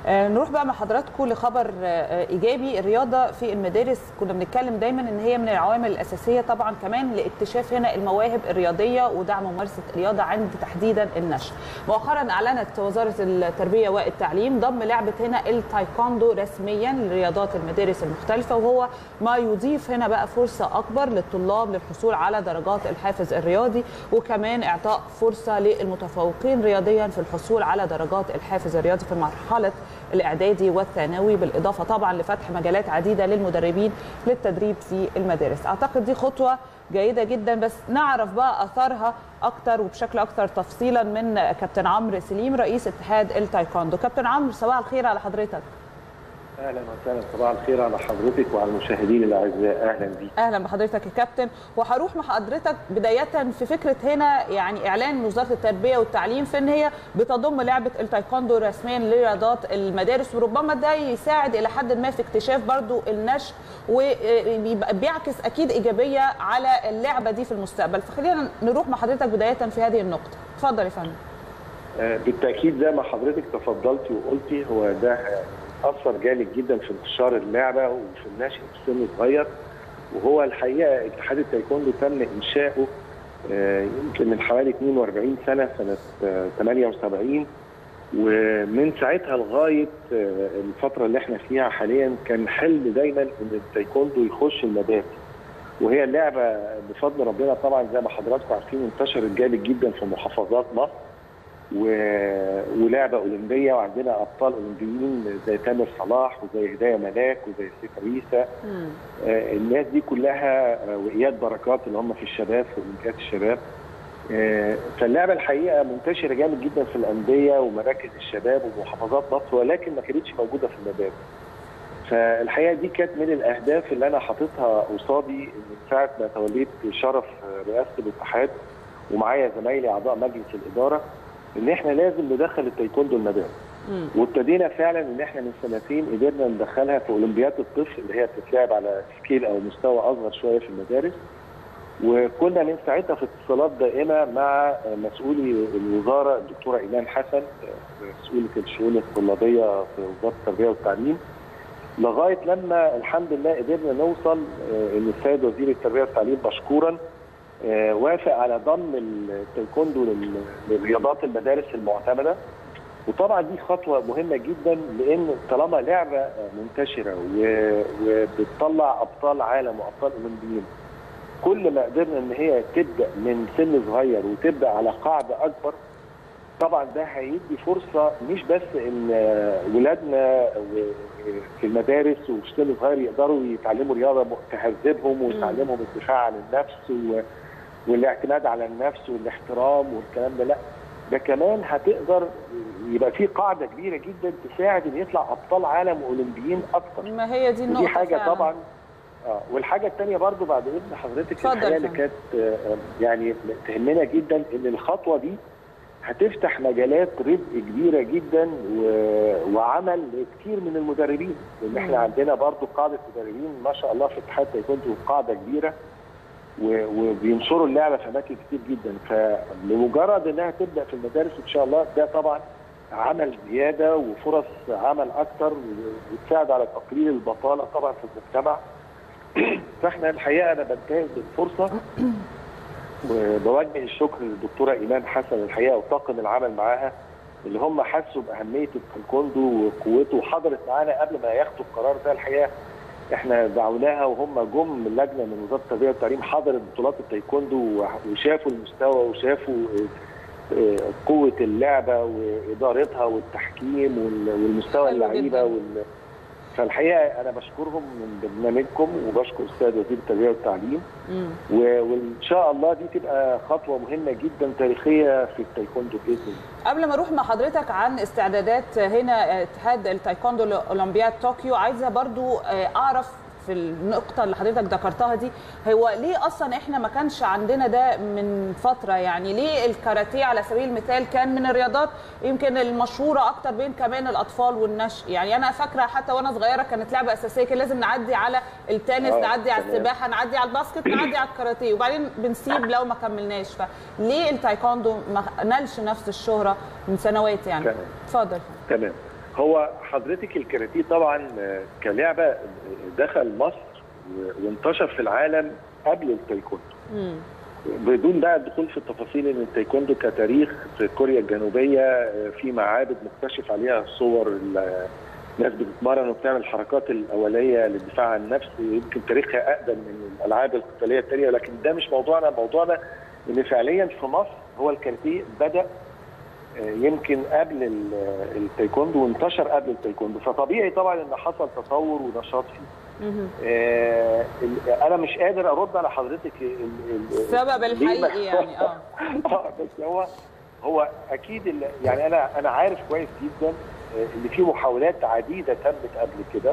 آه، نروح بقى مع حضراتكم لخبر آه، ايجابي الرياضه في المدارس كنا بنتكلم دايما ان هي من العوامل الاساسيه طبعا كمان لاكتشاف هنا المواهب الرياضيه ودعم ممارسه الرياضه عند تحديدا النشء مؤخرا اعلنت وزاره التربيه والتعليم ضم لعبه هنا التايكوندو رسميا لرياضات المدارس المختلفه وهو ما يضيف هنا بقى فرصه اكبر للطلاب للحصول على درجات الحافز الرياضي وكمان اعطاء فرصه للمتفوقين رياضيا في الحصول على درجات الحافز الرياضي في مرحله الاعدادي والثانوي بالاضافه طبعا لفتح مجالات عديده للمدربين للتدريب في المدارس اعتقد دي خطوه جيده جدا بس نعرف بقى اثارها اكتر وبشكل اكتر تفصيلا من كابتن عمرو سليم رئيس اتحاد التايكوندو كابتن عمرو صباح الخير على حضرتك اهلا وسهلا صباح الخير على حضرتك وعلى المشاهدين الاعزاء اهلا بيك اهلا بحضرتك يا كابتن وهروح مع حضرتك بدايه في فكره هنا يعني اعلان من وزاره التربيه والتعليم في ان هي بتضم لعبه التايكوندو رسميا لرياضات المدارس وربما ده يساعد الى حد ما في اكتشاف برضو النشء وبيعكس اكيد ايجابيه على اللعبه دي في المستقبل فخلينا نروح مع حضرتك بدايه في هذه النقطه اتفضل يا فندم بالتاكيد زي ما حضرتك تفضلتي وقلتي هو ده اثر جامد جدا في انتشار اللعبه وفي النشء في سن صغير وهو الحقيقه اتحاد التايكوندو تم انشاؤه يمكن من حوالي 42 سنه سنه 78 ومن ساعتها لغايه الفتره اللي احنا فيها حاليا كان حلم دايما ان التايكوندو يخش المدارس وهي اللعبه بفضل ربنا طبعا زي ما حضراتكم عارفين انتشرت جامد جدا في محافظات مصر و... ولعبه اولمبيه وعندنا ابطال اولمبيين زي تامر صلاح وزي هدايه ملاك وزي سيف عيسى آه الناس دي كلها آه واياد بركات اللي هم في الشباب في اولمبياد الشباب آه فاللعبه الحقيقه منتشره جامد جدا في الانديه ومراكز الشباب ومحافظات مصر ولكن ما كانتش موجوده في المدارس فالحقيقه دي كانت من الاهداف اللي انا حاططها قصادي من ساعه ما توليت شرف رئاسه الاتحاد ومعايا زمايلي اعضاء مجلس الاداره ان احنا لازم ندخل التايكوندو المدارس وابتدينا فعلا ان احنا من سنتين قدرنا ندخلها في اولمبياد الطفل اللي هي بتتلعب على سكيل او مستوى اصغر شويه في المدارس وكنا من ساعتها في اتصالات دائمه مع مسؤولي الوزاره الدكتوره ايمان حسن مسؤوله الشؤون الطلابيه في وزاره التربيه والتعليم لغايه لما الحمد لله قدرنا نوصل ان السيد وزير التربيه والتعليم مشكورا وافق على ضم التايكوندو لرياضات المدارس المعتمده وطبعا دي خطوه مهمه جدا لان طالما لعبه منتشره وبتطلع ابطال عالم وابطال اولمبيين كل ما قدرنا ان هي تبدا من سن صغير وتبدا على قاعده اكبر طبعا ده هيدي فرصه مش بس ان ولادنا في المدارس وفي سن صغير يقدروا يتعلموا رياضه تهذبهم وتعلمهم الدفاع عن النفس و... والاعتماد على النفس والاحترام والكلام ده لا ده كمان هتقدر يبقى في قاعده كبيره جدا تساعد ان يطلع ابطال عالم واولمبيين اكتر ما هي دي النقطه دي حاجه فعلا. طبعا اه والحاجه الثانيه برضو بعد اذن حضرتك الحقيقه اللي كانت يعني تهمنا جدا ان الخطوه دي هتفتح مجالات رزق كبيره جدا و... وعمل كتير من المدربين لان احنا عندنا برضو قاعده مدربين ما شاء الله في اتحاد تايكوندو قاعده كبيره و... وبينشروا اللعبه في اماكن كتير جدا فلمجرد انها تبدا في المدارس ان شاء الله ده طبعا عمل زياده وفرص عمل اكتر وتساعد على تقليل البطاله طبعا في المجتمع فاحنا الحقيقه انا بنتهز الفرصه وبوجه الشكر للدكتوره ايمان حسن الحقيقه وطاقم العمل معاها اللي هم حسوا باهميه التايكوندو وقوته وحضرت معانا قبل ما ياخدوا القرار ده الحقيقه احنا دعوناها وهم جم من لجنه من وزاره التربيه والتعليم حضرت بطولات التايكوندو وشافوا المستوى وشافوا قوه اللعبه وادارتها والتحكيم والمستوى اللعيبه وال... فالحقيقه انا بشكرهم من برنامجكم وبشكر السيد وزير التربيه والتعليم و... وان شاء الله دي تبقى خطوه مهمه جدا تاريخيه في التايكوندو باذن الله. قبل ما اروح مع حضرتك عن استعدادات هنا اتحاد التايكوندو لاولمبياد طوكيو عايزه برضو اعرف في النقطه اللي حضرتك ذكرتها دي هو ليه اصلا احنا ما كانش عندنا ده من فتره يعني ليه الكاراتيه على سبيل المثال كان من الرياضات يمكن المشهوره اكتر بين كمان الاطفال والنشء يعني انا فاكره حتى وانا صغيره كانت لعبه اساسيه كان لازم نعدي على التنس آه نعدي على السباحه نعدي على الباسكت نعدي على الكاراتيه وبعدين بنسيب لو ما كملناش فليه التايكوندو ما نالش نفس الشهره من سنوات يعني تمام اتفضل تمام هو حضرتك الكاراتيه طبعا كلعبه دخل مصر وانتشر في العالم قبل التايكوندو مم. بدون بقى الدخول في التفاصيل ان التايكوندو كتاريخ في كوريا الجنوبيه في معابد مكتشف عليها صور الناس بتتمرن وبتعمل الحركات الاوليه للدفاع عن النفس يمكن تاريخها اقدم من الالعاب القتاليه الثانيه لكن ده مش موضوعنا موضوعنا ان فعليا في مصر هو الكاراتيه بدا يمكن قبل التايكوندو وانتشر قبل التايكوندو فطبيعي طبعا ان حصل تطور ونشاط فيه آه انا مش قادر ارد على حضرتك السبب الحقيقي يعني اه بس هو هو اكيد يعني انا انا عارف كويس جدا ان في محاولات عديده تمت قبل كده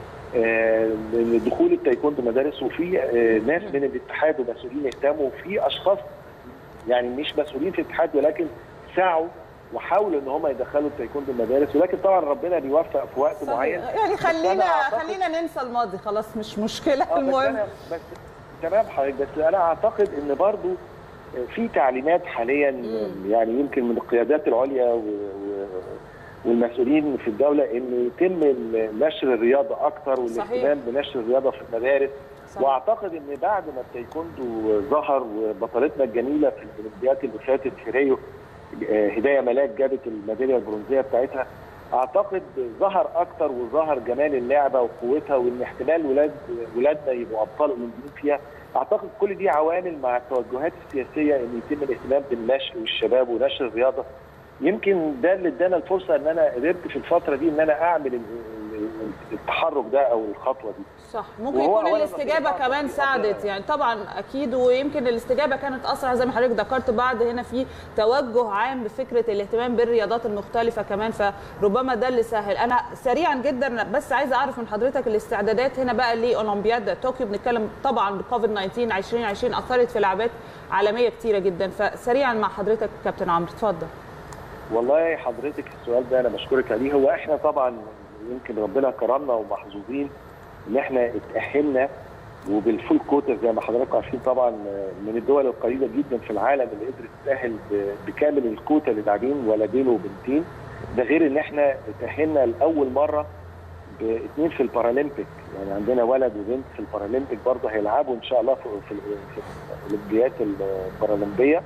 لدخول التايكوندو مدارس وفي ناس من الاتحاد ومسؤولين اهتموا وفي اشخاص يعني مش مسؤولين في الاتحاد ولكن سعوا وحاولوا ان هم يدخلوا التايكوندو المدارس ولكن طبعا ربنا بيوفق في وقت صحيح. معين يعني خلينا خلينا ننسى الماضي خلاص مش مشكله آه المهم بس, بس تمام حضرتك بس انا اعتقد ان برضو في تعليمات حاليا مم. يعني يمكن من القيادات العليا و... و... والمسؤولين في الدوله ان يتم نشر الرياضه اكتر والاهتمام بنشر الرياضه في المدارس صحيح. واعتقد ان بعد ما التايكوندو ظهر وبطلتنا الجميله في الاولمبياد اللي فاتت في ريو هدايه ملاك جابت الميداليه البرونزيه بتاعتها اعتقد ظهر اكتر وظهر جمال اللعبه وقوتها وان احتمال ولاد ولادنا يبقوا ابطال اولمبيين فيها اعتقد كل دي عوامل مع التوجهات السياسيه ان يتم الاهتمام بالنشء والشباب ونشر الرياضه يمكن ده اللي ادانا الفرصه ان انا قدرت في الفتره دي ان انا اعمل التحرك ده او الخطوه دي صح ممكن يكون الاستجابه كمان ساعدت يعني طبعا اكيد ويمكن الاستجابه كانت اسرع زي ما حضرتك ذكرت بعد هنا في توجه عام بفكره الاهتمام بالرياضات المختلفه كمان فربما ده اللي سهل انا سريعا جدا بس عايزه اعرف من حضرتك الاستعدادات هنا بقى لاولمبياد طوكيو بنتكلم طبعا بكوفيد 19 2020 اثرت في لعبات عالميه كتيره جدا فسريعا مع حضرتك كابتن عمرو اتفضل والله حضرتك السؤال ده انا بشكرك عليه هو احنا طبعا يمكن ربنا كرمنا ومحظوظين ان احنا اتاهلنا وبالفول كوتا زي ما حضراتكم عارفين طبعا من الدول القليله جدا في العالم اللي قدرت تتاهل بكامل الكوتا للاعبين ولدين وبنتين ده غير ان احنا اتاهلنا لاول مره باثنين في البارالمبيك يعني عندنا ولد وبنت في البارالمبيك برضه هيلعبوا ان شاء الله في في الاولمبيات البارالمبيه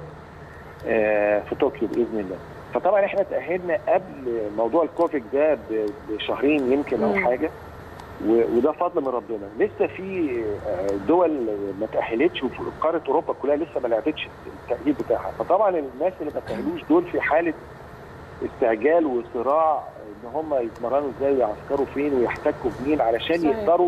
في طوكيو باذن الله فطبعا احنا تاهلنا قبل موضوع الكوفيد ده بشهرين يمكن او حاجه وده فضل من ربنا لسه في دول ما تاهلتش وفي قاره اوروبا كلها لسه ما لعبتش التاهيل بتاعها فطبعا الناس اللي ما تاهلوش دول في حاله استعجال وصراع ان هم يتمرنوا ازاي ويعسكروا فين ويحتكوا بمين علشان صحيح. يقدروا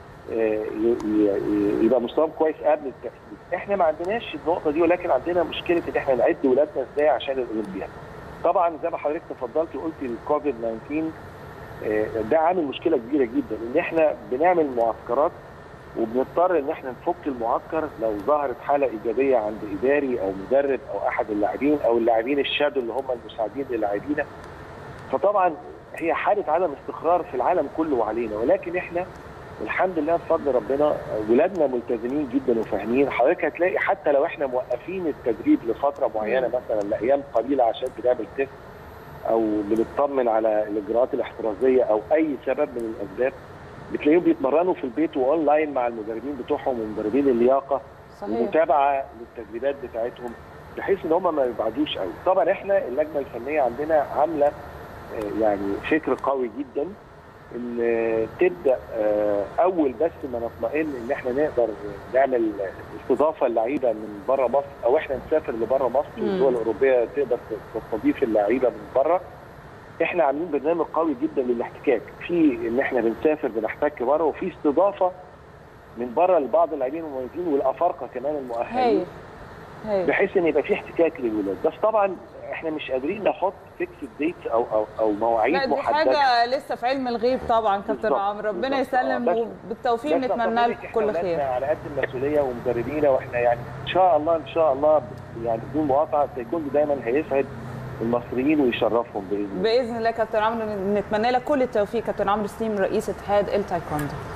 يبقى مستواهم كويس قبل التاهيل احنا ما عندناش النقطه دي ولكن عندنا مشكله ان احنا نعد ولادنا ازاي عشان الاولمبياد طبعا زي ما حضرتك تفضلت وقلتي الكوفيد 19 ده عامل مشكله كبيره جدا ان احنا بنعمل معسكرات وبنضطر ان احنا نفك المعسكر لو ظهرت حاله ايجابيه عند اداري او مدرب او احد اللاعبين او اللاعبين الشادو اللي هم المساعدين للاعبين فطبعا هي حاله عدم استقرار في العالم كله وعلينا ولكن احنا الحمد لله بفضل ربنا ولادنا ملتزمين جدا وفاهمين حضرتك هتلاقي حتى لو احنا موقفين التدريب لفتره معينه مثلا لايام قليله عشان بنعمل تيست او بنطمن على الاجراءات الاحترازيه او اي سبب من الاسباب بتلاقيهم بيتمرنوا في البيت واونلاين مع المدربين بتوعهم ومدربين اللياقه صحيح. ومتابعه للتدريبات بتاعتهم بحيث ان هم ما يبعدوش قوي طبعا احنا اللجنه الفنيه عندنا عامله يعني فكر قوي جدا ان تبدا اول بس ما نطمئن ان احنا نقدر نعمل استضافه للعيبه من بره مصر او احنا نسافر لبره مصر والدول الاوروبيه تقدر تستضيف اللعيبه من بره احنا عاملين برنامج قوي جدا للاحتكاك في ان احنا بنسافر بنحتك بره وفي استضافه من بره لبعض اللاعبين المميزين والافارقه كمان المؤهلين بحيث ان يبقى في احتكاك للولاد بس طبعا احنا مش قادرين نحط فيكس ديت او او او مواعيد لا دي محدده حاجه لسه في علم الغيب طبعا كابتن عمرو ربنا يسلم وبالتوفيق نتمنى لكم كل خير على قد المسؤوليه ومدربينا واحنا يعني ان شاء الله ان شاء الله يعني بدون مقاطعه سيكون دايما هيسعد المصريين ويشرفهم باذن الله باذن الله كابتن عمرو نتمنى لك كل التوفيق كابتن عمرو سليم رئيس اتحاد التايكوندو